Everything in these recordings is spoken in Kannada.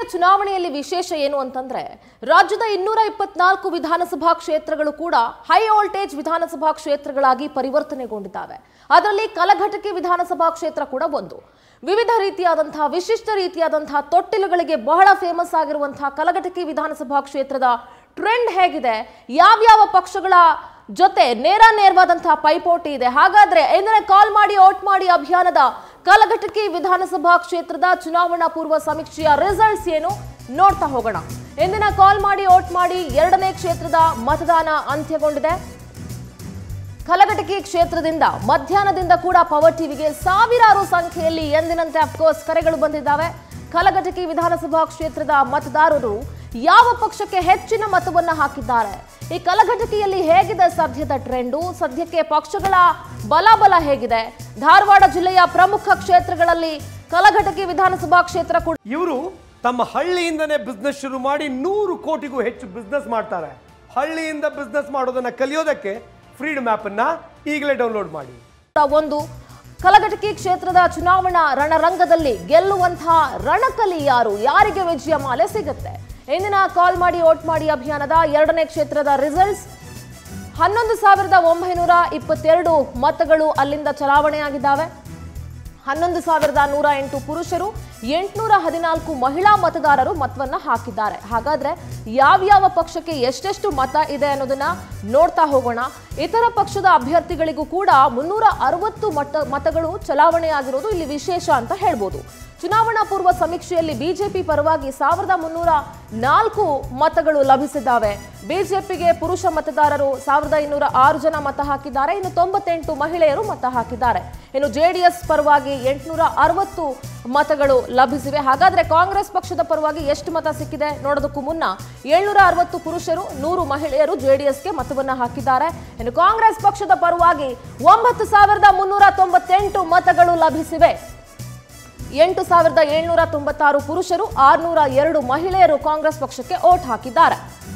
ಚುನಾವಣೆಯಲ್ಲಿ ವಿಶೇಷ ಏನು ಅಂತಂದ್ರೆ ರಾಜ್ಯದ ಇನ್ನೂರ ಇಪ್ಪತ್ನಾಲ್ಕು ವಿಧಾನಸಭಾ ಕ್ಷೇತ್ರಗಳು ಕೂಡ ಹೈ ವೋಲ್ಟೇಜ್ ವಿಧಾನಸಭಾ ಕ್ಷೇತ್ರಗಳಾಗಿ ಪರಿವರ್ತನೆಗೊಂಡಿದ್ದಾವೆ ಅದರಲ್ಲಿ ಕಲಘಟಕಿ ವಿಧಾನಸಭಾ ಕ್ಷೇತ್ರ ಕೂಡ ಒಂದು ವಿವಿಧ ರೀತಿಯಾದಂತಹ ವಿಶಿಷ್ಟ ರೀತಿಯಾದಂತಹ ತೊಟ್ಟಿಲುಗಳಿಗೆ ಬಹಳ ಫೇಮಸ್ ಆಗಿರುವಂತಹ ಕಲಘಟಕಿ ವಿಧಾನಸಭಾ ಕ್ಷೇತ್ರದ ಟ್ರೆಂಡ್ ಹೇಗಿದೆ ಯಾವ್ಯಾವ ಪಕ್ಷಗಳ ಜೊತೆ ನೇರ ನೇರವಾದಂತಹ ಪೈಪೋಟಿ ಇದೆ ಹಾಗಾದ್ರೆ ಎಂದರೆ ಕಾಲ್ ಮಾಡಿ ಓಟ್ ಮಾಡಿ ಅಭಿಯಾನದ ಕಲಘಟಕಿ ವಿಧಾನಸಭಾ ಕ್ಷೇತ್ರದ ಚುನಾವಣಾ ಪೂರ್ವ ಸಮೀಕ್ಷೆಯ ರಿಸಲ್ಟ್ಸ್ ಏನು ನೋಡ್ತಾ ಹೋಗೋಣ ಎಂದಿನ ಕಾಲ್ ಮಾಡಿ ಓಟ್ ಮಾಡಿ ಎರಡನೇ ಕ್ಷೇತ್ರದ ಮತದಾನ ಅಂತ್ಯಗೊಂಡಿದೆ ಕಲಘಟಕಿ ಕ್ಷೇತ್ರದಿಂದ ಮಧ್ಯಾಹ್ನದಿಂದ ಕೂಡ ಪವರ್ ಟಿವಿಗೆ ಸಾವಿರಾರು ಸಂಖ್ಯೆಯಲ್ಲಿ ಎಂದಿನಂತೆ ಅಫ್ಕೋರ್ಸ್ ಕರೆಗಳು ಬಂದಿದ್ದಾವೆ ಕಲಘಟಕಿ ವಿಧಾನಸಭಾ ಕ್ಷೇತ್ರದ ಮತದಾರರು ಯಾವ ಪಕ್ಷಕ್ಕೆ ಹೆಚ್ಚಿನ ಮತವನ್ನ ಹಾಕಿದ್ದಾರೆ ಈ ಕಲಘಟಕಿಯಲ್ಲಿ ಹೇಗಿದೆ ಸದ್ಯದ ಟ್ರೆಂಡು ಸದ್ಯಕ್ಕೆ ಪಕ್ಷಗಳ ಬಲಾಬಲ ಹೇಗಿದೆ ಧಾರವಾಡ ಜಿಲ್ಲೆಯ ಪ್ರಮುಖ ಕ್ಷೇತ್ರಗಳಲ್ಲಿ ಕಲಘಟಕಿ ವಿಧಾನಸಭಾ ಕ್ಷೇತ್ರ ಕೂಡ ಇವರು ತಮ್ಮ ಹಳ್ಳಿಯಿಂದನೇ ಬಿಸ್ನೆಸ್ ಶುರು ಮಾಡಿ ನೂರು ಕೋಟಿಗೂ ಹೆಚ್ಚು ಬಿಸ್ನೆಸ್ ಮಾಡ್ತಾರೆ ಹಳ್ಳಿಯಿಂದ ಬಿಸ್ನೆಸ್ ಮಾಡೋದನ್ನ ಕಲಿಯೋದಕ್ಕೆ ಫ್ರೀಡಮ್ ಅನ್ನ ಈಗಲೇ ಡೌನ್ಲೋಡ್ ಮಾಡಿ ಒಂದು ಕಲಘಟಕಿ ಕ್ಷೇತ್ರದ ಚುನಾವಣಾ ರಣರಂಗದಲ್ಲಿ ಗೆಲ್ಲುವಂತಹ ರಣಕಲಿ ಯಾರು ಯಾರಿಗೆ ವಿಜಯ ಮಾಲೆ ಸಿಗುತ್ತೆ ಇಂದಿನ ಕಾಲ್ ಮಾಡಿ ಓಟ್ ಮಾಡಿ ಅಭಿಯಾನದ ಎರಡನೇ ಕ್ಷೇತ್ರದ ರಿಸಲ್ಟ್ಸ್ ಹನ್ನೊಂದು ಸಾವಿರದ ಒಂಬೈನೂರ ಇಪ್ಪತ್ತೆರಡು ಮತಗಳು ಅಲ್ಲಿಂದ ಚಲಾವಣೆಯಾಗಿದ್ದಾವೆ ಹನ್ನೊಂದು ಸಾವಿರದ ನೂರ ಎಂಟು ಪುರುಷರು ಎಂಟುನೂರ ಹದಿನಾಲ್ಕು ಮಹಿಳಾ ಮತದಾರರು ಮತವನ್ನ ಹಾಕಿದ್ದಾರೆ ಹಾಗಾದ್ರೆ ಯಾವ್ಯಾವ ಪಕ್ಷಕ್ಕೆ ಎಷ್ಟೆಷ್ಟು ಮತ ಇದೆ ಅನ್ನೋದನ್ನ ನೋಡ್ತಾ ಹೋಗೋಣ ಇತರ ಪಕ್ಷದ ಅಭ್ಯರ್ಥಿಗಳಿಗೂ ಕೂಡ ಮುನ್ನೂರ ಅರವತ್ತು ಮತ ಮತಗಳು ಚಲಾವಣೆಯಾಗಿರೋದು ಇಲ್ಲಿ ವಿಶೇಷ ಅಂತ ಹೇಳ್ಬೋದು ಚುನಾವಣಾ ಪೂರ್ವ ಸಮೀಕ್ಷೆಯಲ್ಲಿ ಬಿಜೆಪಿ ಪರವಾಗಿ ಸಾವಿರದ ಮುನ್ನೂರ ನಾಲ್ಕು ಮತಗಳು ಲಭಿಸಿದ್ದಾವೆ ಬಿಜೆಪಿಗೆ ಪುರುಷ ಮತದಾರರು ಸಾವಿರದ ಇನ್ನೂರ ಆರು ಜನ ಮತ ಹಾಕಿದ್ದಾರೆ ಇನ್ನು ತೊಂಬತ್ತೆಂಟು ಮಹಿಳೆಯರು ಮತ ಹಾಕಿದ್ದಾರೆ ಇನ್ನು ಜೆಡಿಎಸ್ ಪರವಾಗಿ ಎಂಟುನೂರ ಅರವತ್ತು ಮತಗಳು ಲಭಿಸಿವೆ ಹಾಗಾದ್ರೆ ಕಾಂಗ್ರೆಸ್ ಪಕ್ಷದ ಪರವಾಗಿ ಎಷ್ಟು ಮತ ಸಿಕ್ಕಿದೆ ನೋಡೋದಕ್ಕೂ ಮುನ್ನ ಏಳ್ನೂರ ಅರವತ್ತು ಪುರುಷರು ನೂರು ಮಹಿಳೆಯರು ಜೆಡಿಎಸ್ಗೆ ಮತವನ್ನ ಹಾಕಿದ್ದಾರೆ ಇನ್ನು ಕಾಂಗ್ರೆಸ್ ಪಕ್ಷದ ಪರವಾಗಿ ಒಂಬತ್ತು ಸಾವಿರದ ಮುನ್ನೂರ ತೊಂಬತ್ತೆಂಟು ಮತಗಳು ಲಭಿಸಿವೆ ಎಂಟು ಸಾವಿರದ ಏಳ್ನೂರ ತೊಂಬತ್ತಾರು ಪುರುಷರು ಆರ್ನೂರ ಎರಡು ಮಹಿಳೆಯರು ಕಾಂಗ್ರೆಸ್ ಪಕ್ಷಕ್ಕೆ ಓಟ್ ಹಾಕಿದ್ದಾರೆ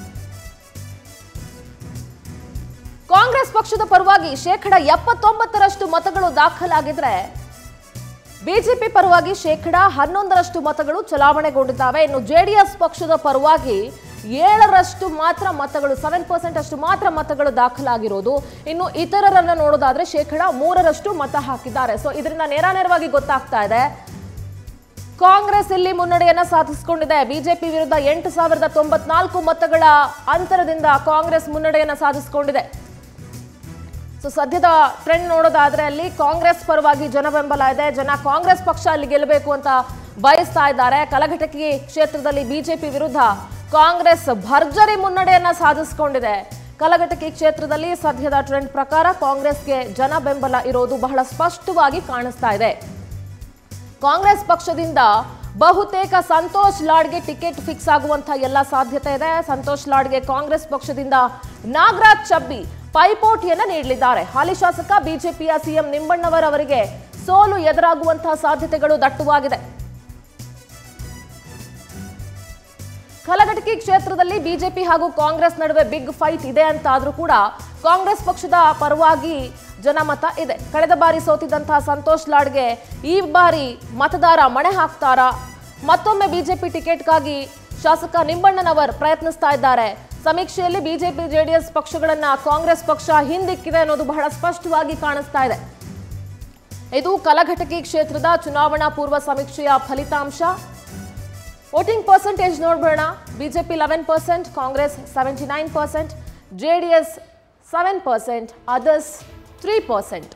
ಕಾಂಗ್ರೆಸ್ ಪಕ್ಷದ ಪರವಾಗಿ ಶೇಕಡ ಎಪ್ಪತ್ತೊಂಬತ್ತರಷ್ಟು ಮತಗಳು ದಾಖಲಾಗಿದ್ರೆ ಬಿಜೆಪಿ ಪರವಾಗಿ ಶೇಕಡ ಹನ್ನೊಂದರಷ್ಟು ಮತಗಳು ಚಲಾವಣೆಗೊಂಡಿದ್ದಾವೆ ಇನ್ನು ಜೆಡಿಎಸ್ ಪಕ್ಷದ ಪರವಾಗಿ ಏಳರಷ್ಟು ಮಾತ್ರ ಮತಗಳು ಸೆವೆನ್ ಪರ್ಸೆಂಟ್ ಅಷ್ಟು ಮಾತ್ರ ಮತಗಳು ದಾಖಲಾಗಿರೋದು ಇನ್ನು ಇತರರನ್ನ ನೋಡೋದಾದ್ರೆ ಶೇಕಡ ಮೂರರಷ್ಟು ಮತ ಹಾಕಿದ್ದಾರೆ ಸೊ ಇದರಿಂದ ನೇರ ನೇರವಾಗಿ ಗೊತ್ತಾಗ್ತಾ ಇದೆ ಕಾಂಗ್ರೆಸ್ ಇಲ್ಲಿ ಮುನ್ನಡೆಯನ್ನ ಸಾಧಿಸಿಕೊಂಡಿದೆ ಬಿಜೆಪಿ ವಿರುದ್ಧ ಎಂಟು ಸಾವಿರದ ತೊಂಬತ್ನಾಲ್ಕು ಮತಗಳ ಅಂತರದಿಂದ ಕಾಂಗ್ರೆಸ್ ಮುನ್ನಡೆಯನ್ನ ಸಾಧಿಸಿಕೊಂಡಿದೆ ಸೊ ಸದ್ಯದ ಟ್ರೆಂಡ್ ನೋಡೋದಾದ್ರೆ ಅಲ್ಲಿ ಕಾಂಗ್ರೆಸ್ ಪರವಾಗಿ ಜನ ಬೆಂಬಲ ಇದೆ ಜನ ಕಾಂಗ್ರೆಸ್ ಪಕ್ಷ ಅಲ್ಲಿ ಗೆಲ್ಲಬೇಕು ಅಂತ ಬಯಸ್ತಾ ಇದ್ದಾರೆ ಕಲಘಟಕಿ ಕ್ಷೇತ್ರದಲ್ಲಿ ಬಿಜೆಪಿ ವಿರುದ್ಧ ಕಾಂಗ್ರೆಸ್ ಭರ್ಜರಿ ಮುನ್ನಡೆಯನ್ನ ಸಾಧಿಸಿಕೊಂಡಿದೆ ಕಲಘಟಕಿ ಕ್ಷೇತ್ರದಲ್ಲಿ ಸದ್ಯದ ಟ್ರೆಂಡ್ ಪ್ರಕಾರ ಕಾಂಗ್ರೆಸ್ಗೆ ಜನ ಬೆಂಬಲ ಇರೋದು ಬಹಳ ಸ್ಪಷ್ಟವಾಗಿ ಕಾಣಿಸ್ತಾ ಇದೆ ಕಾಂಗ್ರೆಸ್ ಪಕ್ಷದಿಂದ ಬಹುತೇಕ ಸಂತೋಷ್ ಲಾಡ್ಗೆ ಟಿಕೆಟ್ ಫಿಕ್ಸ್ ಆಗುವಂತ ಎಲ್ಲ ಸಾಧ್ಯತೆ ಇದೆ ಸಂತೋಷ್ ಲಾಡ್ಗೆ ಕಾಂಗ್ರೆಸ್ ಪಕ್ಷದಿಂದ ನಾಗರಾಜ್ ಚಬ್ಬಿ ಪೈಪೋಟಿಯನ್ನ ನೀಡಲಿದ್ದಾರೆ ಹಾಲಿ ಶಾಸಕ ಬಿಜೆಪಿಯ ಸಿಎಂ ನಿಂಬಣ್ಣವರ್ ಅವರಿಗೆ ಸೋಲು ಎದುರಾಗುವಂತಹ ಸಾಧ್ಯತೆಗಳು ದಟ್ಟವಾಗಿದೆ ಕಲಘಟಕಿ ಕ್ಷೇತ್ರದಲ್ಲಿ ಬಿಜೆಪಿ ಹಾಗೂ ಕಾಂಗ್ರೆಸ್ ನಡುವೆ ಬಿಗ್ ಫೈಟ್ ಇದೆ ಅಂತ ಆದ್ರೂ ಕೂಡ ಕಾಂಗ್ರೆಸ್ ಪಕ್ಷದ ಪರವಾಗಿ ಜನಮತ ಇದೆ ಕಳೆದ ಬಾರಿ ಸೋತಿದ್ದಂತಹ ಸಂತೋಷ್ ಲಾಡ್ಗೆ ಈ ಬಾರಿ ಮತದಾರ ಮಣೆ ಹಾಕ್ತಾರಾ ಮತ್ತೊಮ್ಮೆ ಬಿಜೆಪಿ ಟಿಕೆಟ್ಗಾಗಿ ಶಾಸಕ ನಿಂಬಣ್ಣನವರ್ ಪ್ರಯತ್ನಿಸ್ತಾ ಇದ್ದಾರೆ ಸಮೀಕ್ಷೆಯಲ್ಲಿ ಬಿಜೆಪಿ ಜೆಡಿಎಸ್ ಪಕ್ಷಗಳನ್ನ ಕಾಂಗ್ರೆಸ್ ಪಕ್ಷ ಹಿಂದಿಕ್ಕಿದೆ ಅನ್ನೋದು ಬಹಳ ಸ್ಪಷ್ಟವಾಗಿ ಕಾಣಿಸ್ತಾ ಇದೆ ಇದು ಕಲಘಟಕಿ ಕ್ಷೇತ್ರದ ಚುನಾವಣಾ ಪೂರ್ವ ಸಮೀಕ್ಷೆಯ ಫಲಿತಾಂಶ ವೋಟಿಂಗ್ ಪರ್ಸೆಂಟೇಜ್ ನೋಡ್ಬೇಡ BJP eleven percent Congress seventy nine percent J D S seven percent others three percent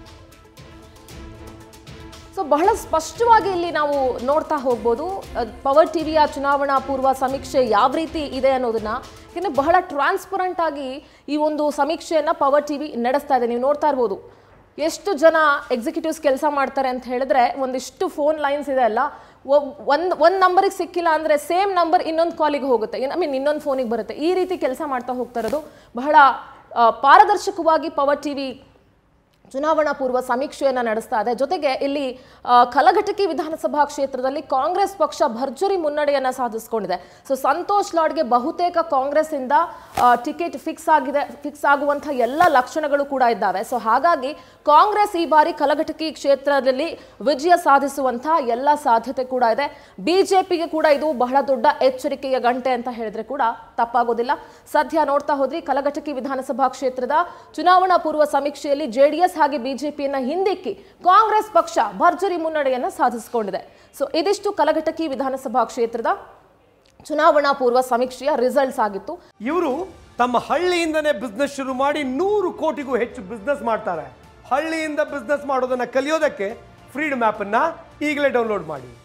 so ಬಹಳ ಸ್ಪಷ್ಟವಾಗಿ ಇಲ್ಲಿ ನಾವು ನೋಡ್ತಾ ಹೋಗ್ಬೋದು ಅಹ್, ಪವರ್ ಟಿವಿಯ ಚುನಾವಣಾ ಪೂರ್ವ ಸಮೀಕ್ಷೆ ಯಾವ ರೀತಿ ಇದೆ ಅನ್ನೋದನ್ನ ಯಾಕಂದ್ರೆ ಬಹಳ ಟ್ರಾನ್ಸ್ಪರೆಂಟ್ ಆಗಿ ಈ ಒಂದು ಸಮೀಕ್ಷೆಯನ್ನ ಪವರ್ ಟಿವಿ ನಡೆಸ್ತಾ ಇದೆ ನೀವು ನೋಡ್ತಾ ಇರ್ಬೋದು ಎಷ್ಟು ಜನ ಎಕ್ಸಿಕ್ಯೂಟಿವ್ಸ್ ಕೆಲಸ ಮಾಡ್ತಾರೆ ಅಂತ ಹೇಳಿದ್ರೆ ಒಂದಿಷ್ಟು ಫೋನ್ ಲೈನ್ಸ್ ಇದೆ ಅಲ್ಲ ಒಂದು ಒಂದು ನಂಬರಿಗೆ ಸಿಕ್ಕಿಲ್ಲ ಅಂದರೆ ಸೇಮ್ ನಂಬರ್ ಇನ್ನೊಂದು ಕಾಲಿಗೆ ಹೋಗುತ್ತೆ ಐ ಮೀನ್ ಇನ್ನೊಂದು ಫೋನಿಗೆ ಬರುತ್ತೆ ಈ ರೀತಿ ಕೆಲಸ ಮಾಡ್ತಾ ಹೋಗ್ತಾ ಇರೋದು ಬಹಳ ಆ, ಪಾರದರ್ಶಕವಾಗಿ ಪವರ್ ಟಿವಿ ಚುನಾವಣಾ ಪೂರ್ವ ಸಮೀಕ್ಷೆಯನ್ನ ನಡೆಸ್ತಾ ಇದೆ ಜೊತೆಗೆ ಇಲ್ಲಿ ಆ, ಕಲಘಟಕಿ ವಿಧಾನಸಭಾ ಕ್ಷೇತ್ರದಲ್ಲಿ ಕಾಂಗ್ರೆಸ್ ಪಕ್ಷ ಭರ್ಜರಿ ಮುನ್ನಡೆಯನ್ನ ಸಾಧಿಸಿಕೊಂಡಿದೆ ಸೊ ಸಂತೋಷ್ ಲಾಡ್ಗೆ ಬಹುತೇಕ ಕಾಂಗ್ರೆಸ್ ಇಂದ ಟಿಕೆಟ್ ಫಿಕ್ಸ್ ಆಗಿದೆ ಫಿಕ್ಸ್ ಆಗುವಂತಹ ಎಲ್ಲ ಲಕ್ಷಣಗಳು ಕೂಡ ಇದ್ದಾವೆ ಸೊ ಹಾಗಾಗಿ ಕಾಂಗ್ರೆಸ್ ಈ ಬಾರಿ ಕಲಘಟಕಿ ಕ್ಷೇತ್ರದಲ್ಲಿ ವಿಜಯ ಸಾಧಿಸುವಂತಹ ಎಲ್ಲ ಸಾಧ್ಯತೆ ಕೂಡ ಇದೆ ಬಿಜೆಪಿಗೆ ಕೂಡ ಇದು ಬಹಳ ದೊಡ್ಡ ಎಚ್ಚರಿಕೆಯ ಗಂಟೆ ಅಂತ ಹೇಳಿದ್ರೆ ಕೂಡ ತಪ್ಪಾಗೋದಿಲ್ಲ ಸದ್ಯ ನೋಡ್ತಾ ಹೋದ್ರಿ ಕಲಘಟಕಿ ವಿಧಾನಸಭಾ ಕ್ಷೇತ್ರದ ಚುನಾವಣಾ ಪೂರ್ವ ಸಮೀಕ್ಷೆಯಲ್ಲಿ ಜೆಡಿಎಸ್ ಹಾಗೆ ಬಿಜೆಪಿಯನ್ನ ಹಿಂದಿಕ್ಕಿ ಕಾಂಗ್ರೆಸ್ ಪಕ್ಷ ಭರ್ಜರಿ ಮುನ್ನಡೆಯನ್ನ ಸಾಧಿಸಿಕೊಂಡಿದೆ ಸೊ ಇದಿಷ್ಟು ಕಲಘಟಕಿ ವಿಧಾನಸಭಾ ಕ್ಷೇತ್ರದ ಚುನಾವಣಾ ಪೂರ್ವ ಸಮೀಕ್ಷೆಯ ರಿಸಲ್ಟ್ಸ್ ಆಗಿತ್ತು ಇವರು ತಮ್ಮ ಹಳ್ಳಿಯಿಂದನೇ ಬಿಸ್ನೆಸ್ ಶುರು ಮಾಡಿ ನೂರು ಕೋಟಿಗೂ ಹೆಚ್ಚು ಬಿಸ್ನೆಸ್ ಮಾಡ್ತಾರೆ ಹಳ್ಳಿಯಿಂದ ಬಿಸ್ನೆಸ್ ಮಾಡೋದನ್ನ ಕಲಿಯೋದಕ್ಕೆ ಫ್ರೀಡಮ್ ಆ್ಯಪನ್ನು ಈಗಲೇ ಡೌನ್ಲೋಡ್ ಮಾಡಿ